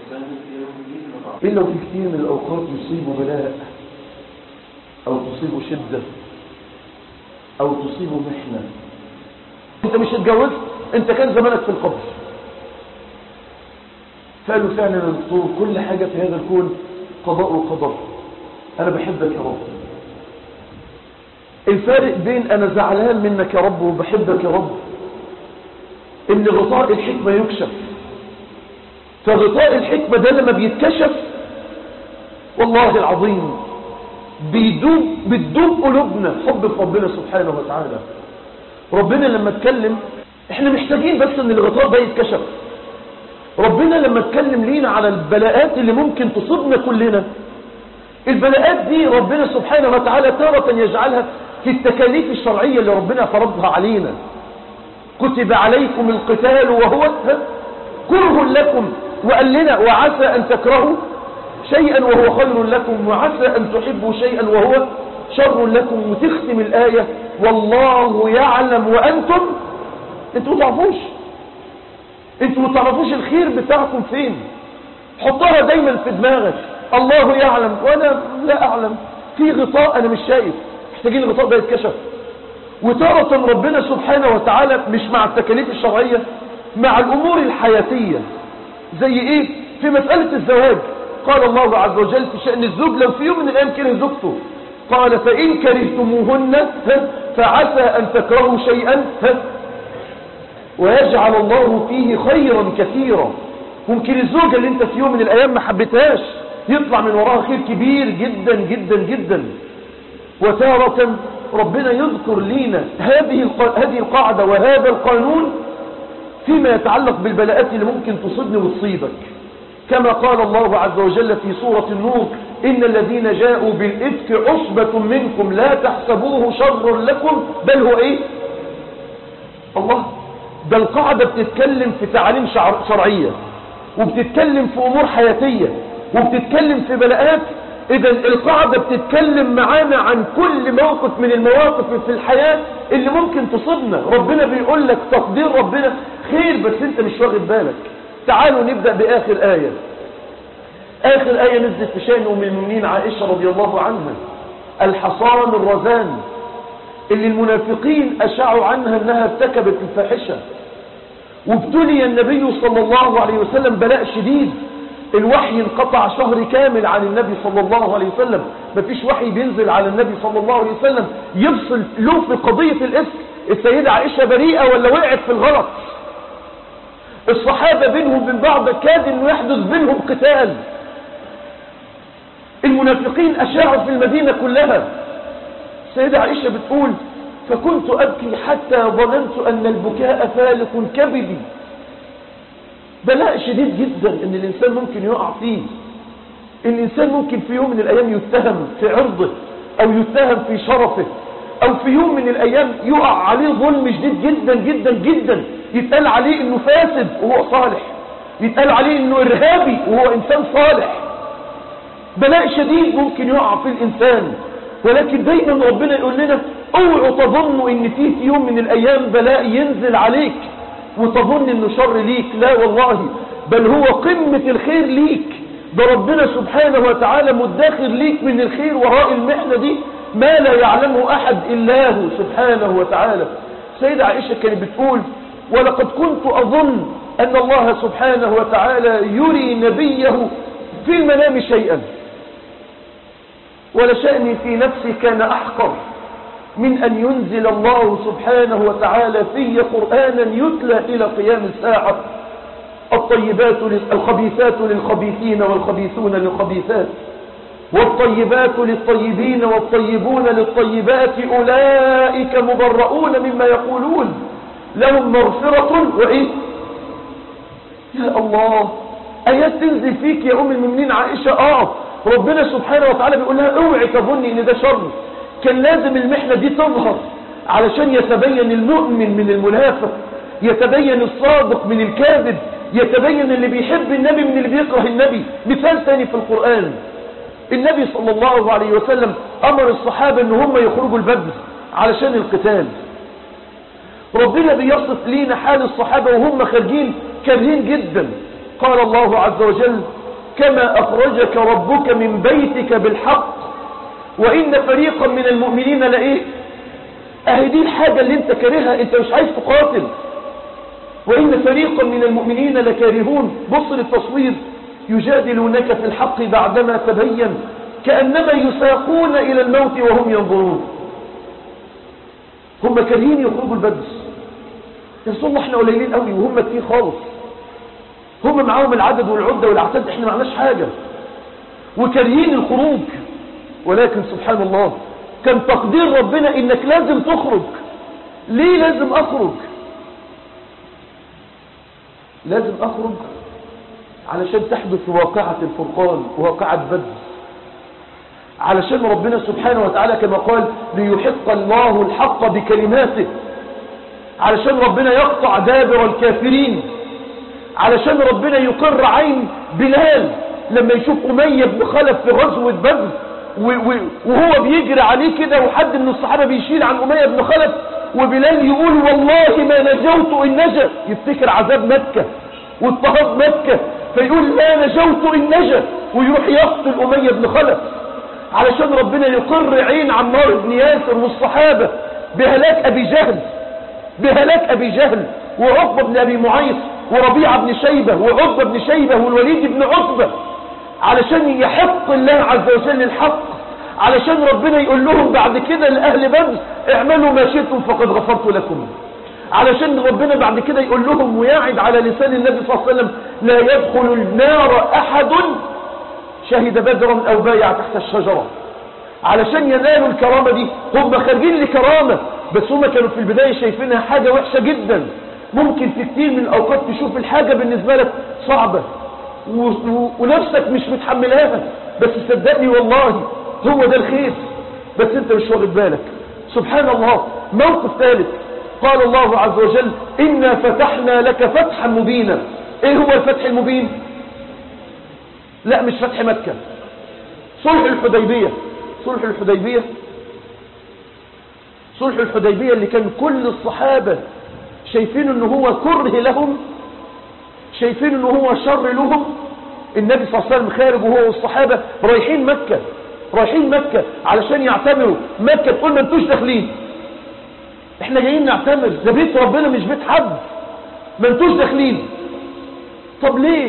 إلا وفي كثير من الأوقات يصيبه بلاء أو تصيبه شدة أو تصيبه محنة أنت مش اتجوزت أنت كان زمانك في القبر فقالوا فعلا يا دكتور كل حاجة في هذا الكون قضاء وقدر أنا بحبك يا رب الفارق بين أنا زعلان منك يا رب وبحبك يا رب إن غطاء الحكمة يكشف فغطاء الحكمة ده لما بيتكشف والله العظيم بيدوب بتدوب قلوبنا حب في ربنا سبحانه وتعالى ربنا لما اتكلم احنا محتاجين بس ان الغطاء ده يتكشف ربنا لما اتكلم لينا على البلاءات اللي ممكن تصيبنا كلنا البلاءات دي ربنا سبحانه وتعالى تارة يجعلها في التكاليف الشرعية اللي ربنا فرضها علينا كتب عليكم القتال وهو كره لكم وقال لنا وعسى أن تكرهوا شيئا وهو خير لكم وعسى أن تحبوا شيئا وهو شر لكم وتختم الآية والله يعلم وأنتم انتوا ما تعرفوش انتوا ما تعرفوش الخير بتاعكم فين حطها دايما في دماغك الله يعلم وانا لا اعلم في غطاء انا مش شايف محتاجين الغطاء ده يتكشف وتارة ربنا سبحانه وتعالى مش مع التكاليف الشرعية مع الامور الحياتية زي ايه في مسألة الزواج قال الله عز وجل في شأن الزوج لو في يوم من الايام كره زوجته قال فإن كرهتموهن فعسى أن تكرهوا شيئا ويجعل الله فيه خيرا كثيرا ممكن الزوجة اللي انت في يوم من الايام ما حبيتهاش يطلع من وراها خير كبير جدا جدا جدا وتارة ربنا يذكر لينا هذه هذه القاعدة وهذا القانون فيما يتعلق بالبلاءات اللي ممكن تصيبني وتصيبك كما قال الله عز وجل في سورة النور إن الذين جاءوا بالإفك عصبة منكم لا تحسبوه شر لكم بل هو إيه الله ده القاعدة بتتكلم في تعاليم شرعية وبتتكلم في أمور حياتية وبتتكلم في بلاءات إذا القاعدة بتتكلم معانا عن كل موقف من المواقف في الحياة اللي ممكن تصيبنا ربنا بيقول لك تقدير ربنا خير بس انت مش واخد بالك تعالوا نبدأ بآخر آية آخر آية نزلت في شأن أم المؤمنين عائشة رضي الله عنها الحصان الرزان اللي المنافقين أشعوا عنها أنها ارتكبت الفاحشة وابتلي النبي صلى الله عليه وسلم بلاء شديد الوحي انقطع شهر كامل عن النبي صلى الله عليه وسلم مفيش وحي بينزل على النبي صلى الله عليه وسلم يفصل له في قضية الإفك السيدة عائشة بريئة ولا وقعت في الغلط الصحابة بينهم وبين بعض كاد انه يحدث بينهم قتال المنافقين أشاعوا في المدينة كلها السيدة عائشة بتقول فكنت أبكي حتى ظننت أن البكاء فالق كبدي بلاء شديد جدا ان الانسان ممكن يقع فيه الانسان ممكن في يوم من الايام يتهم في عرضه او يتهم في شرفه او في يوم من الايام يقع عليه ظلم شديد جدا جدا جدا يتقال عليه انه فاسد وهو صالح يتقال عليه انه ارهابي وهو انسان صالح بلاء شديد ممكن يقع في الانسان ولكن دايما ربنا يقول لنا اوعوا تظنوا ان في في يوم من الايام بلاء ينزل عليك وتظن انه شر ليك لا والله بل هو قمة الخير ليك ده ربنا سبحانه وتعالى مدخر ليك من الخير وراء المحنة دي ما لا يعلمه احد الا هو سبحانه وتعالى سيدة عائشة كانت بتقول ولقد كنت اظن ان الله سبحانه وتعالى يري نبيه في المنام شيئا ولشأني في نفسي كان احقر من أن ينزل الله سبحانه وتعالى في قرآنا يتلى إلى قيام الساعة الطيبات الخبيثات للخبيثين والخبيثون للخبيثات والطيبات للطيبين والطيبون للطيبات أولئك مبرؤون مما يقولون لهم مغفرة وإيه يا الله آيات تنزل فيك يا أم المؤمنين عائشة آه ربنا سبحانه وتعالى بيقول لها اوعي تظني ان ده شر كان لازم المحنة دي تظهر علشان يتبين المؤمن من المنافق يتبين الصادق من الكاذب يتبين اللي بيحب النبي من اللي بيكره النبي مثال تاني في القرآن النبي صلى الله عليه وسلم أمر الصحابة ان هم يخرجوا البدر علشان القتال ربنا بيصف لينا حال الصحابة وهم خارجين كارهين جدا قال الله عز وجل كما أخرجك ربك من بيتك بالحق وإن فريقا من المؤمنين لإيه أهي دي الحاجة اللي انت كارهها انت مش عايز تقاتل وإن فريقا من المؤمنين لكارهون بص للتصوير يجادلونك في الحق بعدما تبين كأنما يساقون إلى الموت وهم ينظرون هم كارهين يخرجوا البدر يا رسول الله احنا قليلين قوي وهم كتير خالص هم معاهم العدد والعدة والعتاد احنا معناش حاجة وكارهين الخروج ولكن سبحان الله كان تقدير ربنا انك لازم تخرج ليه لازم اخرج لازم اخرج علشان تحدث واقعة الفرقان واقعة بدر علشان ربنا سبحانه وتعالى كما قال ليحق الله الحق بكلماته علشان ربنا يقطع دابر الكافرين علشان ربنا يقر عين بلال لما يشوف أمية بن خلف في غزوة بدر وهو بيجري عليه كده وحد من الصحابة بيشيل عن أمية بن خلف وبلال يقول والله ما نجوت إن نجا يفتكر عذاب مكة واضطهاد مكة فيقول ما نجوت إن نجا ويروح يقتل أمية بن خلف علشان ربنا يقر عين عمار بن ياسر والصحابة بهلاك أبي جهل بهلاك أبي جهل وعقبة بن أبي معيط وربيعة بن شيبة وعقبة بن شيبة والوليد بن عقبة علشان يحق الله عز وجل الحق علشان ربنا يقول لهم بعد كده لأهل بدر اعملوا ما شئتم فقد غفرت لكم علشان ربنا بعد كده يقول لهم ويعد على لسان النبي صلى الله عليه وسلم لا يدخل النار أحد شهد بدرا أو بايع تحت الشجرة علشان ينالوا الكرامة دي هم خارجين لكرامة بس هم كانوا في البداية شايفينها حاجة وحشة جدا ممكن في كتير من الأوقات تشوف الحاجة بالنسبة لك صعبة و... و... ونفسك مش متحملها بس صدقني والله هو ده الخير بس انت مش واخد بالك سبحان الله موقف ثالث قال الله عز وجل إنا فتحنا لك فتحا مبينا ايه هو الفتح المبين لا مش فتح مكة صلح الحديبية صلح الحديبية صلح الحديبية اللي كان كل الصحابة شايفين ان هو كره لهم شايفين ان هو شر لهم النبي صلى الله عليه وسلم خارج وهو والصحابة رايحين مكة رايحين مكة علشان يعتمروا مكة تقول ما انتوش داخلين احنا جايين نعتمر ده بيت ربنا مش بيت حد ما انتوش داخلين طب ليه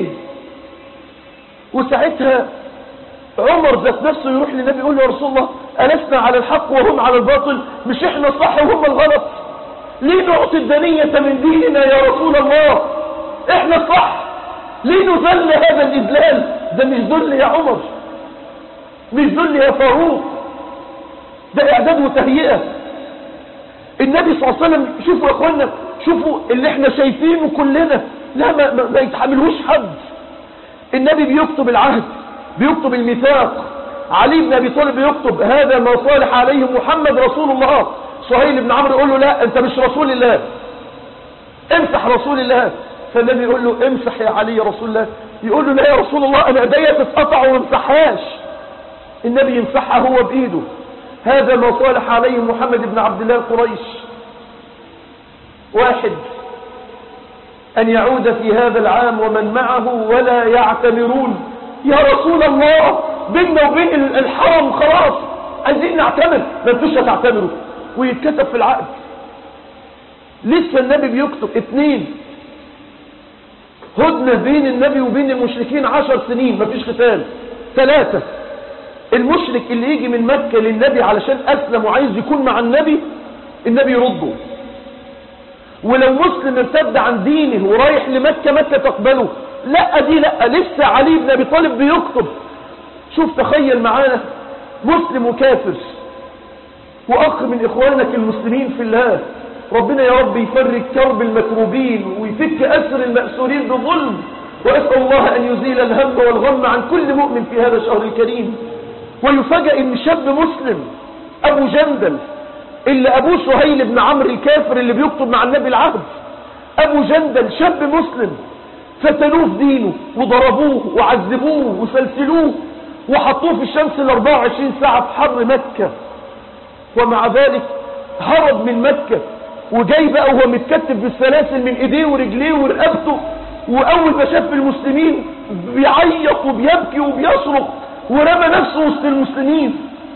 وساعتها عمر ذات نفسه يروح للنبي يقول له يا رسول الله ألسنا على الحق وهم على الباطل مش احنا الصح وهم الغلط ليه نعطي الدنية من ديننا يا رسول الله احنا الصح ليه نذل هذا الإذلال ده مش ذل يا عمر مش ذل يا فاروق ده إعداد وتهيئة النبي صلى الله عليه وسلم شوفوا يا اخوانا شوفوا اللي احنا شايفينه كلنا لا ما, ما, ما يتحملوش حد النبي بيكتب العهد بيكتب الميثاق علي بن ابي طالب بيكتب هذا ما صالح عليه محمد رسول الله سهيل بن عمرو يقول له لا انت مش رسول الله امسح رسول الله فالنبي يقول له امسح يا علي يا رسول الله يقول له لا يا رسول الله انا ايديا تتقطع وما امسحهاش النبي يمسحها هو بايده هذا ما صالح عليه محمد بن عبد الله قريش واحد أن يعود في هذا العام ومن معه ولا يعتمرون يا رسول الله بيننا وبين الحرم خلاص عايزين نعتمر ما انتوش هتعتمروا ويتكتب في العقد لسه النبي بيكتب اثنين هدنة بين النبي وبين المشركين عشر سنين مفيش قتال ثلاثة المشرك اللي يجي من مكة للنبي علشان أسلم وعايز يكون مع النبي النبي يرده ولو مسلم ارتد عن دينه ورايح لمكة مكة تقبله لا دي لا لسه علي بن ابي طالب بيكتب شوف تخيل معانا مسلم وكافر واخ من اخوانك المسلمين في الله ربنا يا رب يفرج كرب المكروبين ويفك اسر المأسورين بظلم واسأل الله ان يزيل الهم والغم عن كل مؤمن في هذا الشهر الكريم ويفاجئ ان شاب مسلم ابو جندل اللي ابوه سهيل بن عمرو الكافر اللي بيكتب مع النبي العهد ابو جندل شاب مسلم فتنوه في دينه وضربوه وعذبوه وسلسلوه وحطوه في الشمس ال 24 ساعة في حر مكة ومع ذلك هرب من مكة وجاي بقى وهو متكتف بالسلاسل من ايديه ورجليه ورقبته واول ما شاف المسلمين بيعيط وبيبكي وبيصرخ ورمى نفسه وسط المسلمين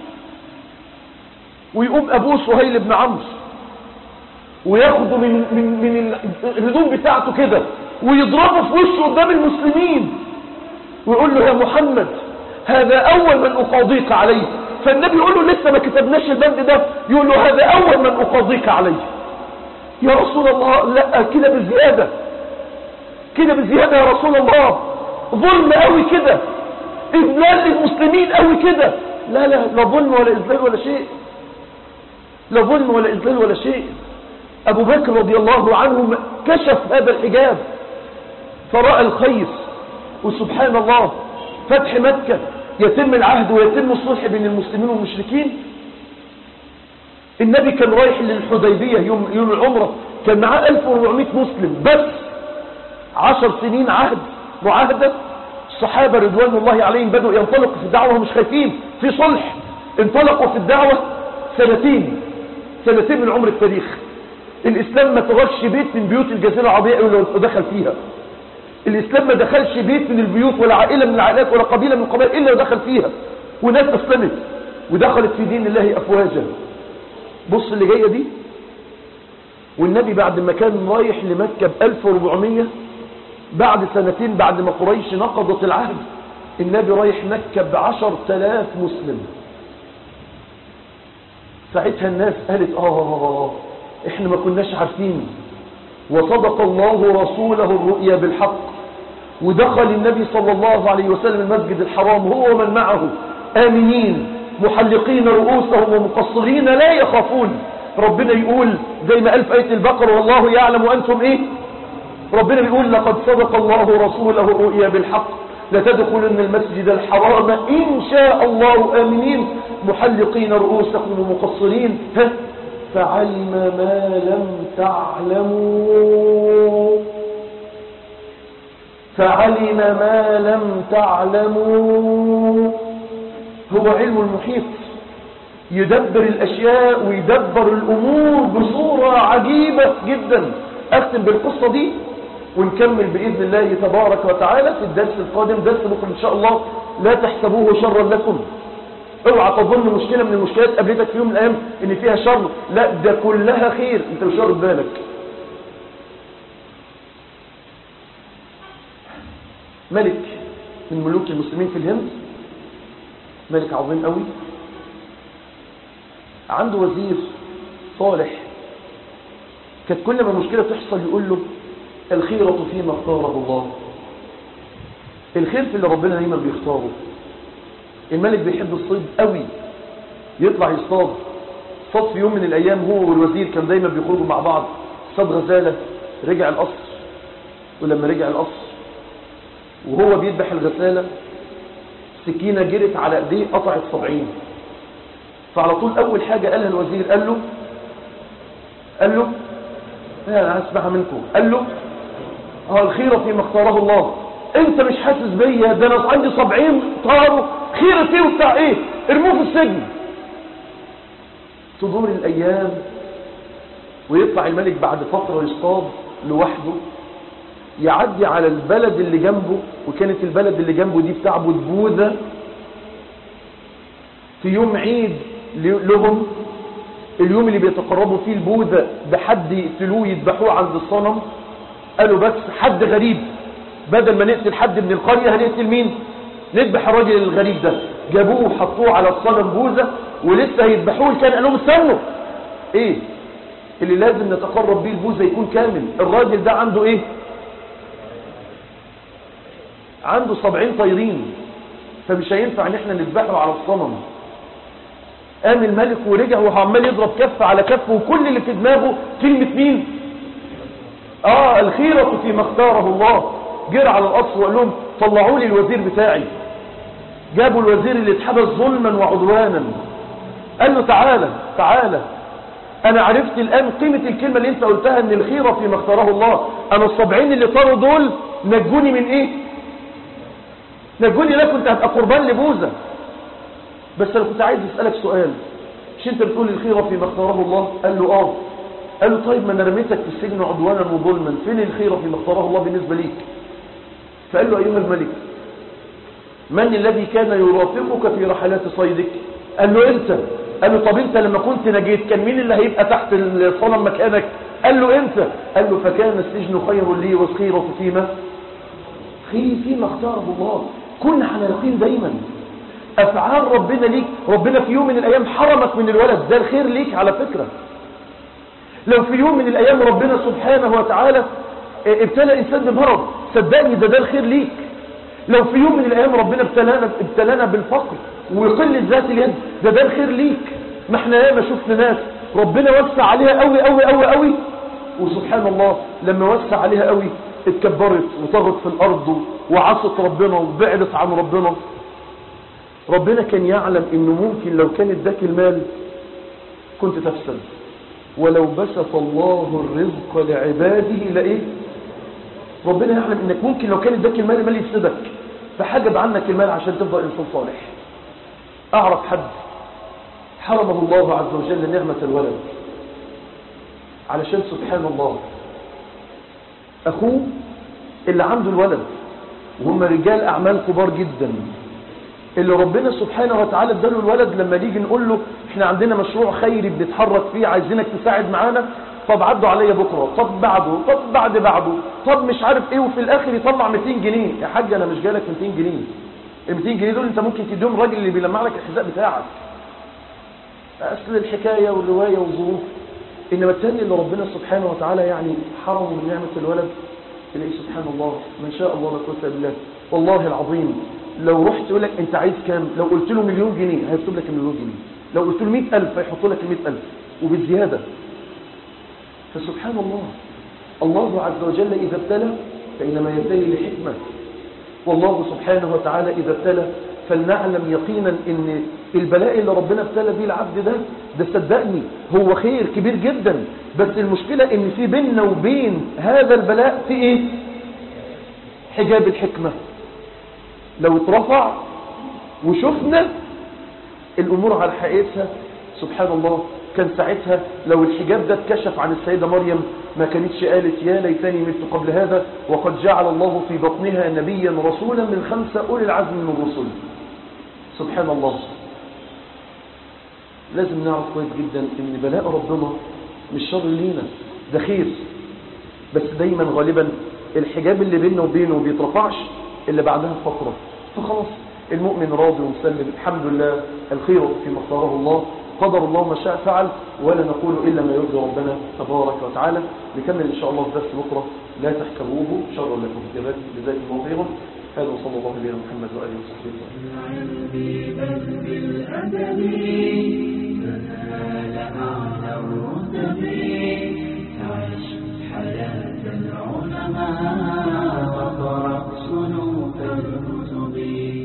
ويقوم ابوه سهيل بن عمرو وياخده من من من الهدوم بتاعته كده ويضربه في وشه قدام المسلمين ويقول له يا محمد هذا اول من اقاضيك عليه فالنبي يقول له لسه ما كتبناش البند ده يقول له هذا اول من اقاضيك عليه يا رسول الله لا كده بزيادة كده بزيادة يا رسول الله ظلم قوي كده اذلال للمسلمين قوي كده لا لا لا ظلم ولا اذلال ولا شيء لا ظلم ولا اذلال ولا شيء ابو بكر رضي الله عنه كشف هذا الحجاب فرأى الخير وسبحان الله فتح مكة يتم العهد ويتم الصلح بين المسلمين والمشركين النبي كان رايح للحديبية يوم, يوم العمرة كان معاه 1400 مسلم بس عشر سنين عهد معاهدة الصحابة رضوان الله عليهم بدأوا ينطلقوا في الدعوة ومش خايفين في صلح انطلقوا في الدعوة سنتين سنتين من عمر التاريخ الإسلام ما تغش بيت من بيوت الجزيرة العربية إلا ودخل فيها الإسلام ما دخلش بيت من البيوت ولا عائلة من العائلات ولا قبيلة من القبائل إلا ودخل فيها وناس أسلمت ودخلت في دين الله أفواجا بص اللي جاية دي والنبي بعد ما كان رايح لمكة ب 1400 بعد سنتين بعد ما قريش نقضت العهد النبي رايح مكة ب 10000 مسلم ساعتها الناس قالت آه احنا ما كناش عارفين وصدق الله رسوله الرؤيا بالحق ودخل النبي صلى الله عليه وسلم المسجد الحرام هو ومن معه آمنين محلقين رؤوسهم ومقصرين لا يخافون ربنا يقول زي ما قال في آية البقرة والله يعلم وأنتم إيه ربنا بيقول لقد صدق الله رسوله الرؤيا بالحق لتدخلن المسجد الحرام إن شاء الله آمنين محلقين رؤوسكم ومقصرين ها فعلم ما لم تعلموا فعلم ما لم تعلموا هو علم المحيط يدبر الأشياء ويدبر الأمور بصورة عجيبة جدا أختم بالقصة دي ونكمل بإذن الله تبارك وتعالى في الدرس القادم درس بكرة إن شاء الله لا تحسبوه شرا لكم اوعى تظن مشكلة من المشكلات قابلتك في يوم من الأيام إن فيها شر لا ده كلها خير أنت مش واخد بالك ملك من ملوك المسلمين في الهند ملك عظيم قوي عنده وزير صالح كانت كل ما مشكلة تحصل يقول له الخيرة فيما اختاره الله الخير في اللي ربنا دايما بيختاره الملك بيحب الصيد قوي يطلع يصطاد صاد في يوم من الايام هو والوزير كان دايما بيخرجوا مع بعض صاد غزالة رجع القصر ولما رجع القصر وهو بيذبح الغسالة سكينة جرت على ايديه قطعت صبعين فعلى طول اول حاجة قالها الوزير قال له قال له انا هسمعها منكم قال له اه الخيرة فيما اختاره الله انت مش حاسس بيا ده انا عندي صبعين طاروا خيرة ايه وبتاع ايه ارموه في السجن تدور الايام ويطلع الملك بعد فترة يصطاد لوحده يعدي على البلد اللي جنبه وكانت البلد اللي جنبه دي بتعبد بوذا في يوم عيد لهم اليوم اللي بيتقربوا فيه البوذا بحد يقتلوه يذبحوه عند الصنم قالوا بس حد غريب بدل ما نقتل حد من القرية هنقتل مين نذبح الراجل الغريب ده جابوه وحطوه على الصنم بوذا ولسه هيذبحوه كان قالوا استنوا ايه اللي لازم نتقرب بيه البوذا يكون كامل الراجل ده عنده ايه عنده سبعين طيرين فمش هينفع ان احنا نذبحه على الصنم قام الملك ورجع وهو عمال يضرب كف على كف وكل اللي في دماغه كلمة مين اه الخيرة فيما اختاره الله جرى على القصر وقال لهم طلعوا لي الوزير بتاعي جابوا الوزير اللي اتحبس ظلما وعدوانا قال له تعالى تعالى انا عرفت الان قيمة الكلمة اللي انت قلتها ان الخيرة فيما اختاره الله انا السبعين اللي طاروا دول نجوني من ايه نجوني لا كنت هبقى قربان لبوذا بس انا كنت عايز اسألك سؤال مش انت بتقول الخيرة فيما اختاره الله قال له اه قال له طيب ما انا رميتك في السجن عدوانا وظلما فين الخيرة فيما اختاره الله بالنسبة ليك فقال له أيها الملك من الذي كان يرافقك في رحلات صيدك قال له انت قال له طب انت لما كنت نجيت كان مين اللي هيبقى تحت الصنم مكانك قال له انت قال له فكان السجن خير لي والخيرة فيما خير فيما اختاره الله كن على يقين دايما افعال ربنا ليك ربنا في يوم من الايام حرمك من الولد ده الخير ليك على فكرة لو في يوم من الايام ربنا سبحانه وتعالى ابتلى انسان بمرض صدقني ده ده الخير ليك لو في يوم من الايام ربنا ابتلانا ابتلانا بالفقر وقله ذات اليد ده ده الخير ليك ما احنا ياما شفنا ناس ربنا وسع عليها قوي قوي قوي قوي وسبحان الله لما وسع عليها قوي اتكبرت وطغت في الارض وعصت ربنا وبعدت عن ربنا ربنا كان يعلم انه ممكن لو كان اداك المال كنت تفسد ولو بسط الله الرزق لعباده لايه ربنا يعلم انك ممكن لو كان اداك المال المال يفسدك فحجب عنك المال عشان تفضل انسان صالح اعرف حد حرمه الله عز وجل نعمة الولد علشان سبحان الله اخوه اللي عنده الولد وهم رجال اعمال كبار جدا اللي ربنا سبحانه وتعالى اداله الولد لما نيجي نقول له احنا عندنا مشروع خيري بنتحرك فيه عايزينك تساعد معانا طب عدوا عليا بكره طب بعده طب بعد بعده طب مش عارف ايه وفي الاخر يطلع 200 جنيه يا حاج انا مش جالك 200 جنيه ال 200 جنيه دول انت ممكن تديهم الراجل اللي بيلمع لك الحذاء بتاعك اصل الحكايه والروايه والظروف انما الثاني اللي ربنا سبحانه وتعالى يعني حرمه من نعمه الولد تلاقيه سبحان الله ما شاء الله لا قوه الا بالله والله العظيم لو رحت يقول لك انت عايز كام لو قلت له مليون جنيه هيكتب لك المليون جنيه لو قلت له 100000 هيحط لك ال 100000 وبالزياده فسبحان الله الله عز وجل إذا ابتلى فإنما يبتلي لحكمة والله سبحانه وتعالى إذا ابتلى فلنعلم يقينا ان البلاء اللي ربنا ابتلى بيه العبد ده ده صدقني هو خير كبير جدا بس المشكلة ان في بيننا وبين هذا البلاء في ايه حجاب الحكمة لو اترفع وشفنا الامور على حقيقتها سبحان الله كان ساعتها لو الحجاب ده اتكشف عن السيدة مريم ما كانتش قالت يا ليتني مت قبل هذا وقد جعل الله في بطنها نبيا رسولا من خمسة أولي العزم من الرسل سبحان الله لازم نعرف كويس جدا ان بلاء ربنا مش شر لينا ده خير بس دايما غالبا الحجاب اللي بيننا وبينه بيترفعش اللي بعدها فترة فخلاص المؤمن راضي ومسلم الحمد لله الخير فيما اختاره الله قدر الله ما شاء فعل ولا نقول إلا ما يرضي ربنا تبارك وتعالى نكمل إن شاء الله في درس بكرة لا تحكروه شر لكم جزاك الله خيرا هذا وصلى الله على محمد وآله وصحبه وسلم بالأدب تنال أعلى الرتب